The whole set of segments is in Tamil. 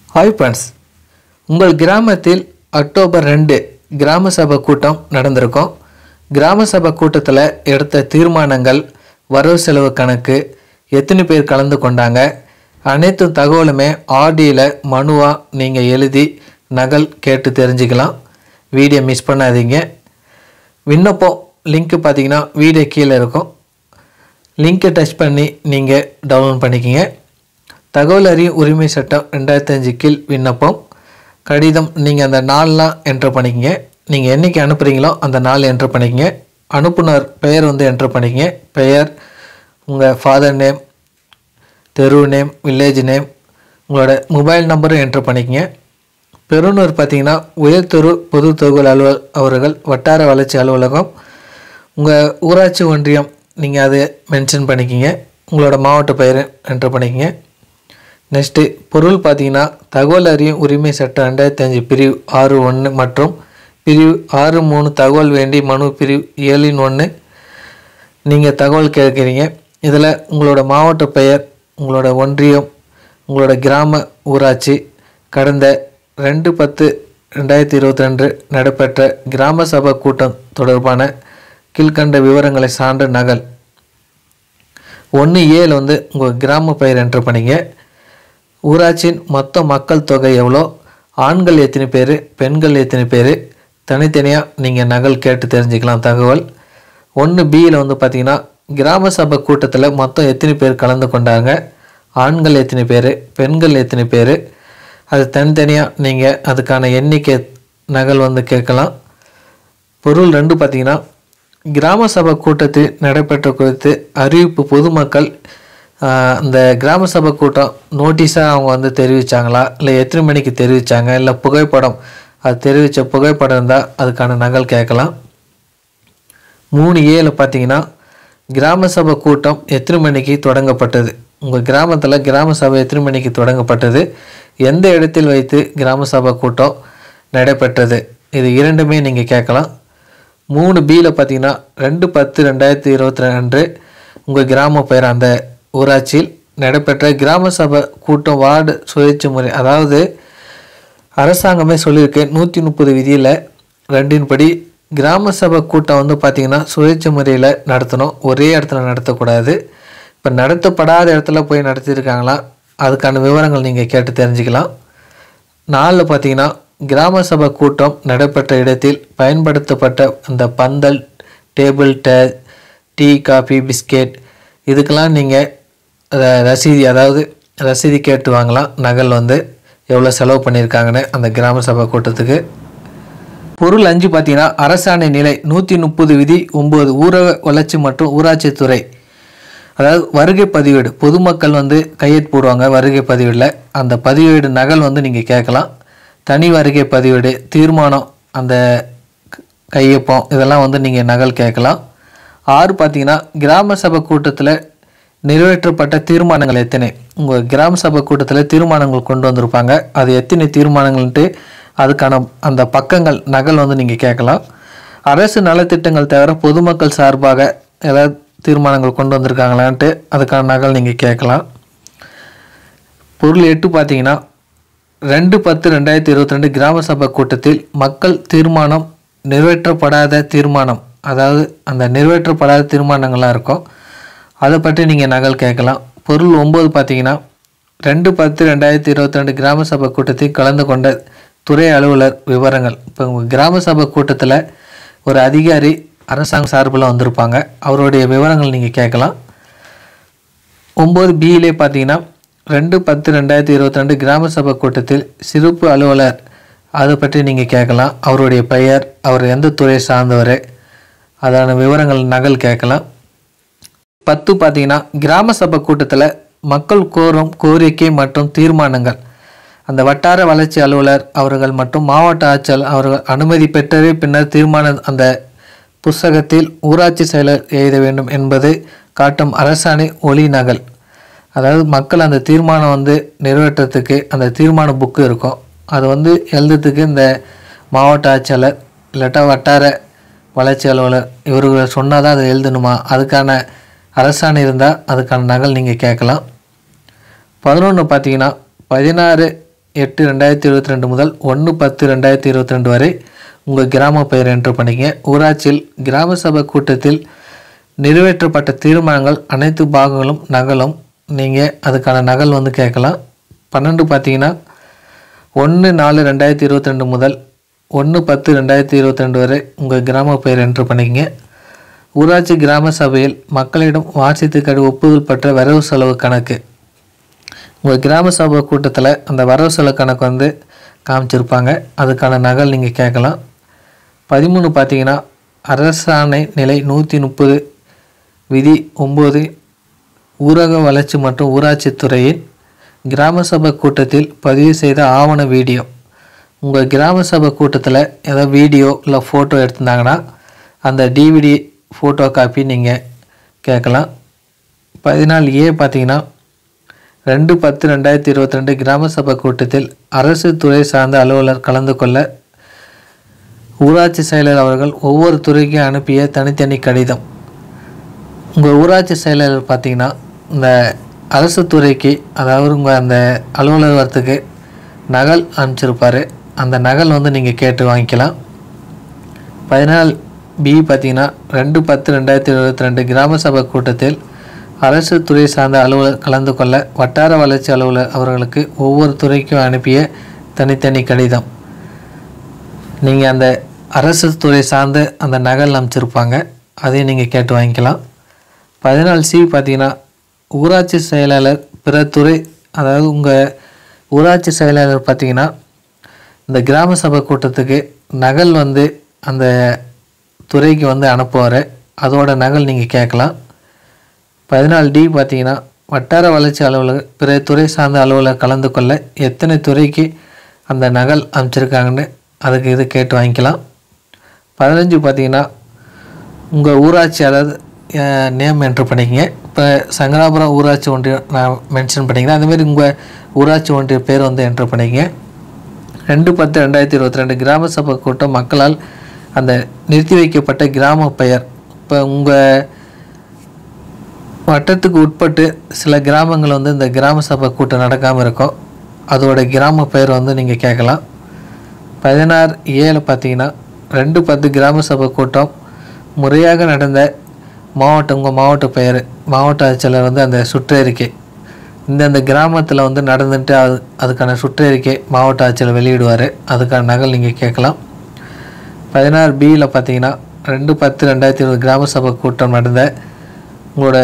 ஹாய் ஃப்ரெண்ட்ஸ் உங்கள் கிராமத்தில் அக்டோபர் ரெண்டு கிராம சபை கூட்டம் நடந்திருக்கும் கிராம சபை கூட்டத்தில் எடுத்த தீர்மானங்கள் வரவு செலவு கணக்கு எத்தனை பேர் கலந்து கொண்டாங்க அனைத்து தகவலுமே ஆடியில் மனுவாக நீங்கள் எழுதி நகல் கேட்டு தெரிஞ்சுக்கலாம் வீடியோ மிஸ் பண்ணாதீங்க விண்ணப்பம் லிங்க்கு பார்த்தீங்கன்னா வீடியோ கீழே இருக்கும் லிங்கை டச் பண்ணி நீங்கள் டவுன்லோட் பண்ணிக்கிங்க தகவல் அறியும் உரிமை சட்டம் ரெண்டாயிரத்தி அஞ்சு கீழ் விண்ணப்பம் கடிதம் நீங்கள் அந்த நாள்லாம் என்ட்ரு பண்ணிக்கங்க நீங்கள் என்றைக்கு அனுப்புகிறீங்களோ அந்த நாள் என்ட்ரு பண்ணிக்கங்க அனுப்புனர் பெயர் வந்து என்ட்ரு பண்ணிக்கங்க பெயர் உங்கள் ஃபாதர் நேம் தெரு நேம் வில்லேஜ் நேம் உங்களோட மொபைல் நம்பரும் என்ட்ரு பண்ணிக்கங்க பெருநூர் பார்த்தீங்கன்னா உயர்தொரு பொது தொகுல் அலுவல் அவர்கள் வட்டார வளர்ச்சி அலுவலகம் உங்கள் ஊராட்சி ஒன்றியம் நீங்கள் அதை மென்ஷன் பண்ணிக்கிங்க உங்களோட மாவட்ட பெயரை என்ட்ரு பண்ணிக்கங்க நெக்ஸ்ட்டு பொருள் பார்த்தீங்கன்னா தகவல் அறியும் உரிமை சட்டம் ரெண்டாயிரத்தி அஞ்சு பிரிவு ஆறு ஒன்று மற்றும் பிரிவு ஆறு மூணு தகவல் வேண்டி மனு பிரிவு ஏழின் ஒன்று நீங்கள் தகவல் கேட்குறீங்க இதில் உங்களோட மாவட்ட பெயர் உங்களோட ஒன்றியம் உங்களோட கிராம ஊராட்சி கடந்த ரெண்டு பத்து ரெண்டாயிரத்தி இருபத்தி ரெண்டு நடைபெற்ற கிராம சபை கூட்டம் தொடர்பான கீழ்கண்ட விவரங்களை சான்ற நகல் ஒன்று ஏழு வந்து உங்கள் கிராம பெயர் என்ட்ரு பண்ணிங்க ஊராட்சியின் மொத்த மக்கள் தொகை எவ்வளோ ஆண்கள் எத்தனை பேர் பெண்கள் எத்தனை பேர் தனித்தனியாக நீங்கள் நகல் கேட்டு தெரிஞ்சுக்கலாம் தகவல் ஒன்று பியில் வந்து பார்த்தீங்கன்னா கிராம சபை கூட்டத்தில் மொத்தம் எத்தனை பேர் கலந்து கொண்டாங்க ஆண்கள் எத்தனை பேர் பெண்கள் எத்தனை பேர் அது தனித்தனியாக நீங்கள் அதுக்கான எண்ணிக்கை நகல் வந்து கேட்கலாம் பொருள் ரெண்டு பார்த்தீங்கன்னா கிராம சபை கூட்டத்தில் நடைபெற்ற குறித்து அறிவிப்பு பொதுமக்கள் ஆஹ், இந்த கிராம சபை கூட்டம் நோட்டீஸாக அவங்க வந்து தெரிவித்தாங்களா இல்லை எத்தனை மணிக்கு தெரிவித்தாங்க இல்லை புகைப்படம் அது தெரிவித்த புகைப்படம் இருந்தால் அதுக்கான நகல் கேட்கலாம் மூணு ஏழு பார்த்தீங்கன்னா கிராம சபை கூட்டம் எத்தனை மணிக்கு தொடங்கப்பட்டது உங்கள் கிராமத்தில் கிராம சபை எத்தனை மணிக்கு தொடங்கப்பட்டது எந்த இடத்தில் வைத்து கிராம சபை கூட்டம் நடைபெற்றது இது இரண்டுமே நீங்கள் கேட்கலாம் மூணு பியில் பார்த்தீங்கன்னா ரெண்டு பத்து ரெண்டாயிரத்தி இருபத்தி ரெண்டு உங்கள் கிராம பெயர் அந்த ஊராட்சியில் நடைபெற்ற கிராம சபை கூட்டம் வார்டு சுழற்சி முறை அதாவது அரசாங்கமே சொல்லியிருக்கு நூற்றி முப்பது விதியில் ரெண்டின்படி கிராம சபை கூட்டம் வந்து பார்த்திங்கன்னா சுழற்சி முறையில் நடத்தணும் ஒரே இடத்துல நடத்தக்கூடாது இப்போ நடத்தப்படாத இடத்துல போய் நடத்தியிருக்காங்களா அதுக்கான விவரங்கள் நீங்கள் கேட்டு தெரிஞ்சுக்கலாம் நாலில் பார்த்தீங்கன்னா கிராம சபை கூட்டம் நடைபெற்ற இடத்தில் பயன்படுத்தப்பட்ட அந்த பந்தல் டேபிள் டே டீ காஃபி பிஸ்கெட் இதுக்கெல்லாம் நீங்கள் ரசீதி அதாவது ரசீதி கேட்டு வாங்கலாம் நகல் வந்து எவ்வளோ செலவு பண்ணியிருக்காங்கன்னு அந்த கிராம சபை கூட்டத்துக்கு பொருள் அஞ்சு பார்த்தீங்கன்னா அரசாணை நிலை நூற்றி முப்பது விதி ஒம்பது ஊரக வளர்ச்சி மற்றும் ஊராட்சித்துறை அதாவது வருகை பதிவேடு பொதுமக்கள் வந்து கையெழுத்து போடுவாங்க வருகை பதிவேடில் அந்த பதிவேடு நகல் வந்து நீங்கள் கேட்கலாம் தனி வருகை பதிவேடு தீர்மானம் அந்த க- கையொப்பம் இதெல்லாம் வந்து நீங்கள் நகல் கேட்கலாம் ஆறு பார்த்தீங்கன்னா கிராம சபை கூட்டத்தில் நிறைவேற்றப்பட்ட தீர்மானங்கள் எத்தனை உங்கள் கிராம சபை கூட்டத்தில் தீர்மானங்கள் கொண்டு வந்திருப்பாங்க அது எத்தனை தீர்மானங்கள்ன்ட்டு அதுக்கான அந்த பக்கங்கள் நகல் வந்து நீங்கள் கேட்கலாம் அரசு நலத்திட்டங்கள் தவிர பொதுமக்கள் சார்பாக ஏதாவது தீர்மானங்கள் கொண்டு வந்திருக்காங்களான்ட்டு அதுக்கான நகல் நீங்கள் கேட்கலாம் பொருள் எட்டு பார்த்தீங்கன்னா ரெண்டு பத்து ரெண்டாயிரத்தி இருபத்தி ரெண்டு கிராம சபை கூட்டத்தில் மக்கள் தீர்மானம் நிறைவேற்றப்படாத தீர்மானம் அதாவது அந்த நிறைவேற்றப்படாத தீர்மானங்கள்லாம் இருக்கும் அதை பற்றி நீங்கள் நகல் கேட்கலாம் பொருள் ஒம்பது பார்த்தீங்கன்னா ரெண்டு பத்து ரெண்டாயிரத்தி இருபத்தி ரெண்டு கிராம சபை கூட்டத்தில் கலந்து கொண்ட துறை அலுவலர் விவரங்கள் இப்போ உங்கள் கிராம சபை கூட்டத்தில் ஒரு அதிகாரி அரசாங்க சார்பில் வந்திருப்பாங்க அவருடைய விவரங்கள் நீங்கள் கேட்கலாம் ஒம்பது பியிலே பார்த்தீங்கன்னா ரெண்டு பத்து ரெண்டாயிரத்தி இருபத்தி ரெண்டு கிராம சபை கூட்டத்தில் சிறப்பு அலுவலர் அதை பற்றி நீங்கள் கேட்கலாம் அவருடைய பெயர் அவர் எந்த துறை சார்ந்தவர் அதான விவரங்கள் நகல் கேட்கலாம் பத்து பார்த்தீங்கன்னா கிராம சபை கூட்டத்தில் மக்கள் கோரும் கோரிக்கை மற்றும் தீர்மானங்கள் அந்த வட்டார வளர்ச்சி அலுவலர் அவர்கள் மற்றும் மாவட்ட ஆட்சியர் அவர்கள் அனுமதி பெற்றவே பின்னர் தீர்மான அந்த புஸ்தகத்தில் ஊராட்சி செயலர் எழுத வேண்டும் என்பது காட்டும் அரசாணை ஒளி நகல் அதாவது மக்கள் அந்த தீர்மானம் வந்து நிறைவேற்றத்துக்கு அந்த தீர்மான புக்கு இருக்கும் அது வந்து எழுதுறதுக்கு இந்த மாவட்ட ஆட்சியாளர் இல்லாட்டா வட்டார வளர்ச்சி அலுவலர் இவர்கள் சொன்னால் தான் அதை எழுதணுமா அதுக்கான அரசாணை இருந்தால் அதுக்கான நகல் நீங்கள் கேட்கலாம் பதினொன்று பார்த்தீங்கன்னா பதினாறு எட்டு ரெண்டாயிரத்தி இருபத்தி ரெண்டு முதல் ஒன்று பத்து ரெண்டாயிரத்தி இருபத்தி ரெண்டு வரை உங்கள் கிராம பெயர் என்ட்ரு பண்ணிங்க ஊராட்சியில் கிராம சபை கூட்டத்தில் நிறைவேற்றப்பட்ட தீர்மானங்கள் அனைத்து பாகங்களும் நகலும் நீங்கள் அதுக்கான நகல் வந்து கேட்கலாம் பன்னெண்டு பார்த்தீங்கன்னா ஒன்று நாலு ரெண்டாயிரத்தி இருபத்தி ரெண்டு முதல் ஒன்று பத்து ரெண்டாயிரத்தி இருபத்தி ரெண்டு வரை உங்கள் கிராம பெயர் என்ட்ரு பண்ணிக்கங்க ஊராட்சி கிராம சபையில் மக்களிடம் வாசித்து கடி ஒப்புதல் பெற்ற வரவு செலவு கணக்கு உங்கள் கிராம சபை கூட்டத்தில் அந்த வரவு செலவு கணக்கு வந்து காமிச்சிருப்பாங்க அதுக்கான நகல் நீங்கள் கேட்கலாம் பதிமூணு பார்த்தீங்கன்னா அரசாணை நிலை நூற்றி முப்பது விதி ஒம்பது ஊரக வளர்ச்சி மற்றும் ஊராட்சி துறையின் கிராம சபை கூட்டத்தில் பதிவு செய்த ஆவண வீடியோ உங்கள் கிராம சபை கூட்டத்தில் ஏதாவது வீடியோ இல்லை ஃபோட்டோ எடுத்திருந்தாங்கன்னா அந்த டிவிடி ஃபோட்டோ காப்பி நீங்கள் கேட்கலாம் பதினாலு ஏ பார்த்தீங்கன்னா ரெண்டு பத்து ரெண்டாயிரத்தி இருபத்தி ரெண்டு கிராம சபை கூட்டத்தில் அரசு துறை சார்ந்த அலுவலர் கலந்து கொள்ள ஊராட்சி செயலர் அவர்கள் ஒவ்வொரு துறைக்கும் அனுப்பிய தனித்தனி கடிதம் உங்கள் ஊராட்சி செயலர் பார்த்தீங்கன்னா இந்த அரசு துறைக்கு அதாவது உங்கள் அந்த அலுவலர் வரத்துக்கு நகல் அனுப்பிச்சிருப்பாரு அந்த நகல் வந்து நீங்கள் கேட்டு வாங்கிக்கலாம் பதினாலு பி பார்த்தீங்கன்னா ரெண்டு பத்து ரெண்டாயிரத்தி இருபத்தி ரெண்டு கிராம சபை கூட்டத்தில் அரசு துறை சார்ந்த அலுவலர் கலந்து கொள்ள வட்டார வளர்ச்சி அலுவலர் அவர்களுக்கு ஒவ்வொரு துறைக்கும் அனுப்பிய தனித்தனி கடிதம் நீங்கள் அந்த அரசு துறை சார்ந்த அந்த நகல் அமைச்சிருப்பாங்க அதையும் நீங்கள் கேட்டு வாங்கிக்கலாம் பதினாலு சி பார்த்தீங்கன்னா ஊராட்சி செயலாளர் பிற துறை அதாவது உங்கள் ஊராட்சி செயலாளர் பார்த்தீங்கன்னா இந்த கிராம சபை கூட்டத்துக்கு நகல் வந்து அந்த துறைக்கு வந்து அனுப்புவார் அதோட நகல் நீங்கள் கேட்கலாம் பதினாலு டி பார்த்தீங்கன்னா வட்டார வளர்ச்சி அலுவலர் பிற துறை சார்ந்த அலுவலர் கலந்து கொள்ள எத்தனை துறைக்கு அந்த நகல் அமைச்சிருக்காங்கன்னு அதுக்கு இது கேட்டு வாங்கிக்கலாம் பதினஞ்சு பார்த்தீங்கன்னா உங்கள் ஊராட்சி அதாவது நேம் என்ட்ரு பண்ணிக்கங்க இப்போ சங்கராபுரம் ஊராட்சி ஒன்றியம் நான் மென்ஷன் பண்ணிக்கிறேன் அதுமாரி உங்கள் ஊராட்சி ஒன்றிய பேர் வந்து என்ட்ரு பண்ணிக்கங்க ரெண்டு பத்து ரெண்டாயிரத்தி இருபத்தி ரெண்டு கிராம சபை கூட்டம் மக்களால் அந்த நிறுத்தி வைக்கப்பட்ட கிராம பெயர் இப்போ உங்கள் வட்டத்துக்கு உட்பட்டு சில கிராமங்கள் வந்து இந்த கிராம சபை கூட்டம் நடக்காமல் இருக்கும் அதோட கிராம பெயர் வந்து நீங்கள் கேட்கலாம் பதினாறு ஏழு பார்த்தீங்கன்னா ரெண்டு பத்து கிராம சபை கூட்டம் முறையாக நடந்த மாவட்டம் உங்கள் மாவட்ட பெயர் மாவட்ட ஆட்சியாளர் வந்து அந்த சுற்றறிக்கை இந்தந்த கிராமத்தில் வந்து நடந்துட்டு அது அதுக்கான சுற்றறிக்கை மாவட்ட ஆட்சியாளர் வெளியிடுவார் அதுக்கான நகல் நீங்கள் கேட்கலாம் பதினாறு பியில் பார்த்தீங்கன்னா ரெண்டு பத்து ரெண்டாயிரத்தி இருபது கிராம சபை கூட்டம் நடந்த உங்களோட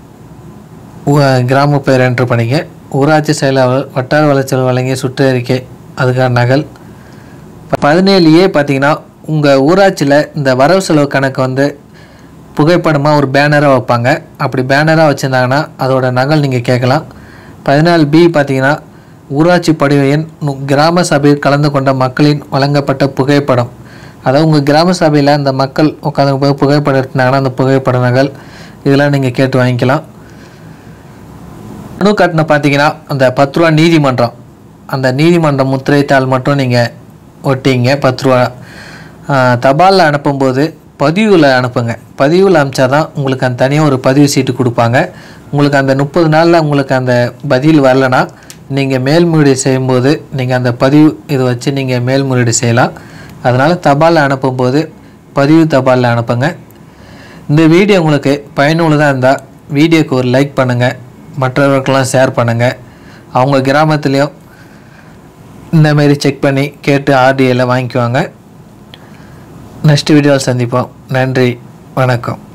ஊ- கிராம பெயர் என்ட்ரு பண்ணிங்க ஊராட்சி செயலாளர் வட்டார வளர்ச்சியாளர் வழங்கிய சுற்றறிக்கை அதுக்கான நகல் பதினேழு ஏ பார்த்தீங்கன்னா உங்கள் ஊராட்சியில் இந்த வரவு செலவு கணக்கு வந்து புகைப்படமாக ஒரு பேனராக வைப்பாங்க அப்படி பேனராக வச்சுருந்தாங்கன்னா அதோட நகல் நீங்கள் கேட்கலாம் பதினாலு பி பார்த்தீங்கன்னா ஊராட்சி படிவ எண் நு- கிராம சபையில் கலந்து கொண்ட மக்களின் வழங்கப்பட்ட புகைப்படம் அதாவது உங்கள் கிராம சபையில் அந்த மக்கள் உட்காந்து போய் புகைப்படம் எடுத்தாங்கன்னா அந்த புகைப்பட நகல் இதெல்லாம் நீங்கள் கேட்டு வாங்கிக்கலாம் மனு கட்டண பார்த்தீங்கன்னா அந்த பத்து ரூபா நீதிமன்றம் அந்த நீதிமன்ற முத்திரைத்தாள் மட்டும் நீங்கள் ஒட்டிங்க பத்து ரூபா தபாலில் அனுப்பும்போது பதிவில் அனுப்புங்க பதிவில் அனுப்பிச்சா தான் உங்களுக்கு அந்த தனியாக ஒரு பதிவு சீட்டு கொடுப்பாங்க உங்களுக்கு அந்த முப்பது நாளில் உங்களுக்கு அந்த பதில் வரலனா நீங்கள் மேல்முறையீடு செய்யும்போது நீங்கள் அந்த பதிவு இது வச்சு நீங்கள் மேல்முறையீடு செய்யலாம் அதனால் தபாலில் அனுப்பும்போது பதிவு தபாலில் அனுப்புங்க இந்த வீடியோ உங்களுக்கு பயனுள்ளதாக இருந்தால் வீடியோக்கு ஒரு லைக் பண்ணுங்கள் மற்றவர்களுக்கெல்லாம் ஷேர் பண்ணுங்கள் அவங்க கிராமத்துலேயும் இந்த மாதிரி செக் பண்ணி கேட்டு ஆர்டிஐயில் வாங்கிக்குவாங்க நெக்ஸ்ட் வீடியோவில் சந்திப்போம் நன்றி வணக்கம்